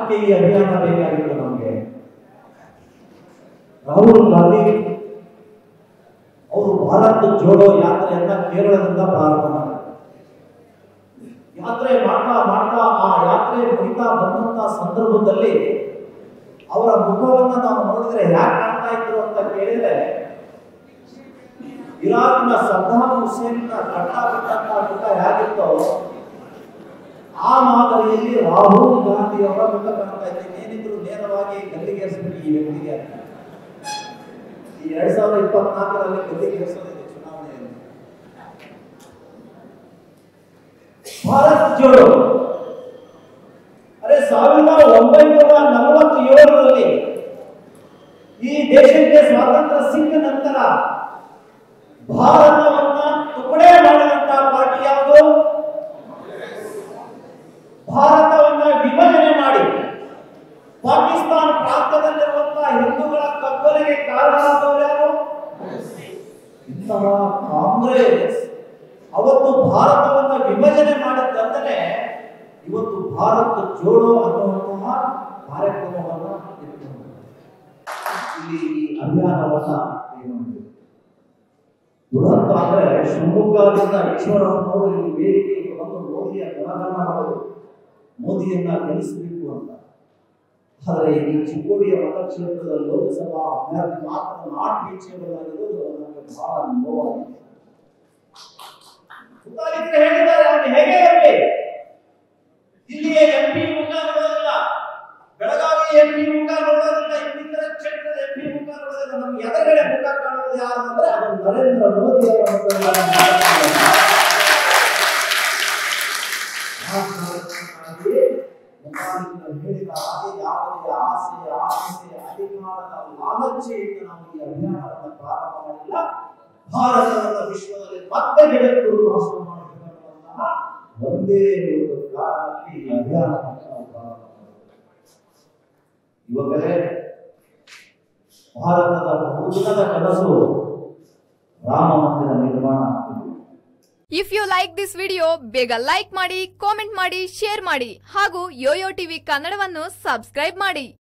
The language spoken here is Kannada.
ಯಾಕೆ ಈ ಅಭಿಯಾನ ಬೇಕಾಗಿತ್ತು ನಮಗೆ ರಾಹುಲ್ ಗಾಂಧಿ ಅವರು ಭಾರತ್ ಜೋಡೋ ಯಾತ್ರೆಯನ್ನ ಕೇರಳದಿಂದ ಪ್ರಾರಂಭ ಮಾಡಿದರು ಯಾತ್ರೆ ಮಾಡ್ತಾ ಮಾಡ್ತಾ ಆ ಯಾತ್ರೆ ಮುಗಿತಾ ಬಂದಂತ ಸಂದರ್ಭದಲ್ಲಿ ಅವರ ಮುಖವನ್ನ ನಾವು ನೋಡಿದ್ರೆ ಯಾಕೆ ಕಾಣ್ತಾ ಇದ್ರು ಅಂತ ಕೇಳಿದ್ರೆ ಇರಾಕ್ನ ಸದ್ದಾಮ್ ಹುಸೇನ್ನ ಕಟ್ಟಾಬಿಟ್ಟಂತ ಮುಖ ಹೇಗಿತ್ತೋ ಆ ಮಾದರಿಯಲ್ಲಿ ರಾಹುಲ್ ಗಾಂಧಿ ಅವರ ಮುಖ ಕಾಣ್ತಾ ಇದ್ದೀನಿ ಏನಿದ್ರು ನೇರವಾಗಿ ಗಲ್ಲಿಗೇರಿಸ್ಬಿಟ್ಟು ಈ ವ್ಯಕ್ತಿಗೆ ಅಂತ. ಈ ಎರಡ್ ಸಾವಿರದ ಇಪ್ಪತ್ನಾಲ್ಕರಲ್ಲಿ ಗಲ್ಲಿಗೇರಿಸೋದಿದೆ ಚುನಾವಣೆಯಲ್ಲಿ ಭಾರತ್ ಜೋಡೋ ಅರೆ ಸಾವಿರದ ಒಂಬೈನೂರ ನಲವತ್ತೇಳರಲ್ಲಿ ಈ ದೇಶಕ್ಕೆ ಸ್ವಾತಂತ್ರ್ಯ ಸಿಕ್ಕ ನಂತರ ಭಾರತವನ್ನ ತುಕಡೆ ಮಾಡಿದಂತ ಪಾರ್ಟಿ ಯಾವುದು ಭಾರತವನ್ನ ವಿಭಜನೆ ಮಾಡಿ ಪಾಕಿಸ್ತಾನ ಪ್ರಾಂತ್ಯದಲ್ಲಿರುವಂತಹ ಹಿಂದೂಗಳ ಕಗ್ಗೊಲೆಗೆ ಕಾರಣರಾದವರು ಯಾರು ಇಂತಹ ಕಾಂಗ್ರೆಸ್ ಅವತ್ತು ಭಾರತವನ್ನ ವಿಭಜನೆ ಮಾಡಿದ್ದಂತಲೇ ಇವತ್ತು ಭಾರತ್ ಜೋಡೋ ಅನ್ನುವಂತಹ ಕಾರ್ಯಕ್ರಮವನ್ನ ಇಟ್ಕೊಂಡು ಇಲ್ಲಿ ಈ ಅಭಿಯಾನವನ್ನ ಕೈಗೊಂಡಿದೆ. ದುರಂತ ಅಂದ್ರೆ ಶಿವಮೊಗ್ಗದಿಂದ ಈಶ್ವರಪ್ಪನವರು ಇಲ್ಲಿ ವೇದಿಕೆಗೆ ಬಂದು ಮೋದಿಯ ಗುಣಗಾನ ಮಾಡೋದು ಮೋದಿಯನ್ನ ಗೆಲ್ಲಿಸಬೇಕು ಅಂತ ಆದರೆ ಈ ಚಿಕ್ಕೋಡಿಯ ಮತಕ್ಷೇತ್ರದ ಲೋಕಸಭಾ ಅಭ್ಯರ್ಥಿ ಮಾತ್ರ ನಾಟ್ ರೀಚೇಬಲ್ ಆಗಿರೋದು ನಮಗೆ ಬಹಳ ನೋವಾಗಿದೆ ಸುತ್ತಾಲಿಕರು ಹೇಳಿದ್ದಾರೆ ಅವನು ಹೇಗೆ ಇರಲಿ ಇಲ್ಲಿಯ ಎಂ ಪಿ ಮುಖ ನೋಡೋದಿಲ್ಲ ಬೆಳಗಾವಿ ಎಂ ಪಿ ಮುಖ ನೋಡೋದಿಲ್ಲ ಇನ್ನಿತರ ಕ್ಷೇತ್ರದ ಎಂ ಪಿ ಮುಖ ನೋಡೋದಿಲ್ಲ ನಮ್ಗೆ ಎದುರುಗಡೆ ಮುಖ ಕಾಣೋದು ಯಾರು ಅಂದ್ರೆ ಅದು ನರೇಂದ್ರ ಮೋದಿ ಅವರ ಮುಖ ಹೇಳಿದ ಹಾಗೆ ಯಾವುದೇ ಆಸೆ ಆಸೆ ಅಧಿಕಾರದ ಲಾಲಚ್ಚೆಯಿಂದ ನಾವು ಈ ಅಭಿಯಾನವನ್ನು ಪ್ರಾರಂಭ ಮಾಡಿಲ್ಲ ಭಾರತವನ್ನು ವಿಶ್ವದಲ್ಲಿ ಮತ್ತೆ ಜಗತ್ತು ನಾಶ ಮಾಡಬೇಕನ್ನುವಂತಹ ಒಂದೇ ಒಂದು ಕಾರಣಕ್ಕೆ ಈ ಅಭಿಯಾನವನ್ನು ನಾವು ಪ್ರಾರಂಭ ಮಾಡಿದ್ದೇವೆ ಇವಾಗಲೇ ಭಾರತದ ಬಹುದಿನದ ಕನಸು ರಾಮ ಮಂದಿರ ನಿರ್ಮಾಣ ಆಗ್ತಿದೆ if you like this video ಬೇಗ ಲೈಕ್ ಮಾಡಿ ಕಾಮೆಂಟ್ ಮಾಡಿ ಶೇರ್ ಮಾಡಿ ಹಾಗೂ ಯೋಯೋ ಟಿವಿ ಕನ್ನಡವನ್ನು ಸಬ್ಸ್ಕ್ರೈಬ್ ಮಾಡಿ